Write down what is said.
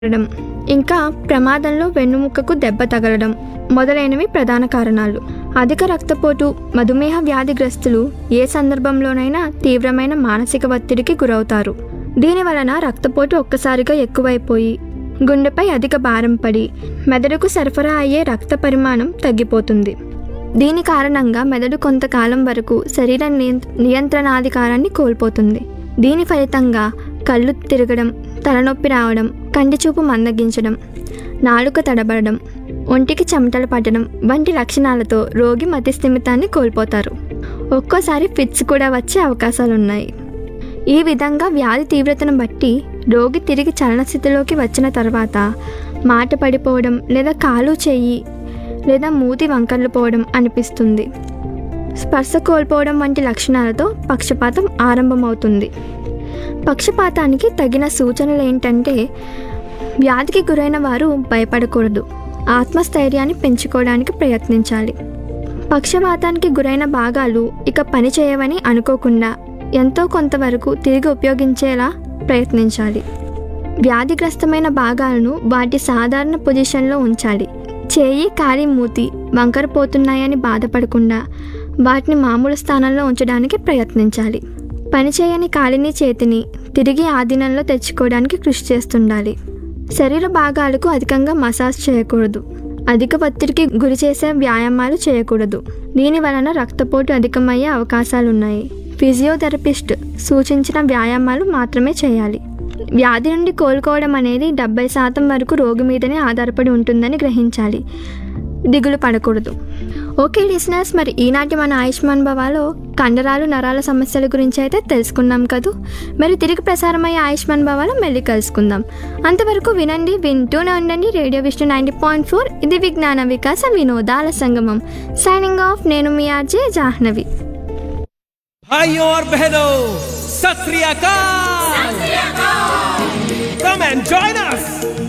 ఉండడం ఇంకా ప్రమాదంలో వెన్నుముక్కకు దెబ్బ తగలడం మొదలైనవి ప్రధాన కారణాలు అధిక రక్తపోటు మధుమేహ వ్యాధిగ్రస్తులు ఏ సందర్భంలోనైనా తీవ్రమైన మానసిక ఒత్తిడికి గురవుతారు దీని వలన రక్తపోటు ఒక్కసారిగా ఎక్కువైపోయి గుండెపై అధిక భారం పడి మెదడుకు సరఫరా అయ్యే రక్త పరిమాణం తగ్గిపోతుంది దీని కారణంగా మెదడు కొంతకాలం వరకు శరీర నియం- నియంత్రణాధికారాన్ని కోల్పోతుంది దీని ఫలితంగా కళ్ళు తిరగడం తలనొప్పి రావడం కంటి చూపు మందగించడం నాలుక తడబడడం ఒంటికి చెమటలు పట్టడం వంటి లక్షణాలతో రోగి మతిస్థిమితాన్ని కోల్పోతారు ఒక్కోసారి ఫిట్స్ కూడా వచ్చే అవకాశాలున్నాయి ఈ విధంగా వ్యాధి తీవ్రతను బట్టి రోగి తిరిగి చలనస్థితిలోకి వచ్చిన తర్వాత మాట పడిపోవడం లేదా కాలు చెయ్యి లేదా మూతి వంకర్లు పోవడం అనిపిస్తుంది స్పర్శ కోల్పోవడం వంటి లక్షణాలతో పక్షపాతం ఆరంభమవుతుంది పక్షపాతానికి తగిన సూచనలు ఏంటంటే వ్యాధికి గురైన వారు భయపడకూడదు ఆత్మస్థైర్యాన్ని పెంచుకోవడానికి ప్రయత్నించాలి పక్షపాతానికి గురైన భాగాలు ఇక పని చేయవని అనుకోకుండా ఎంతో కొంతవరకు తిరిగి ఉపయోగించేలా ప్రయత్నించాలి వ్యాధిగ్రస్తమైన భాగాలను వాటి సాధారణ పొజిషన్లో ఉంచాలి చేయి కాలి మూతి వంకరపోతున్నాయని బాధపడకుండా వాటిని మామూలు స్థానంలో ఉంచడానికి ప్రయత్నించాలి పనిచేయని కాలిని చేతిని తిరిగి ఆధీనంలో తెచ్చుకోవడానికి కృషి చేస్తుండాలి శరీర భాగాలకు అధికంగా మసాజ్ చేయకూడదు అధిక ఒత్తిడికి గురి చేసే వ్యాయామాలు చేయకూడదు దీని వలన రక్తపోటు అధికమయ్యే అవకాశాలున్నాయి ఫిజియోథెరపిస్ట్ సూచించిన వ్యాయామాలు మాత్రమే చేయాలి వ్యాధి నుండి కోలుకోవడం అనేది డెబ్బై శాతం వరకు రోగి మీదనే ఆధారపడి ఉంటుందని గ్రహించాలి దిగులు పడకూడదు ఓకే లిసనర్స్ మరి ఈనాటి మన ఆయుష్మాన్ భవాలో కండరాలు నరాల సమస్యల గురించి అయితే తెలుసుకున్నాం కదూ మరి తిరిగి ప్రసారమయ్యే ఆయుష్మాన్ భవాలో మళ్ళీ కలుసుకుందాం అంతవరకు వినండి వింటూనే ఉండండి radio Vishnu ninety point four ఇది విజ్ఞాన వికాస వినోదాల సంగమం సైనింగ్ ఆఫ్ నేను మీ ఆర్జే జాహ్నవి भाइयों और बहनों सत श्री अकाल कम एंड जॉइन अस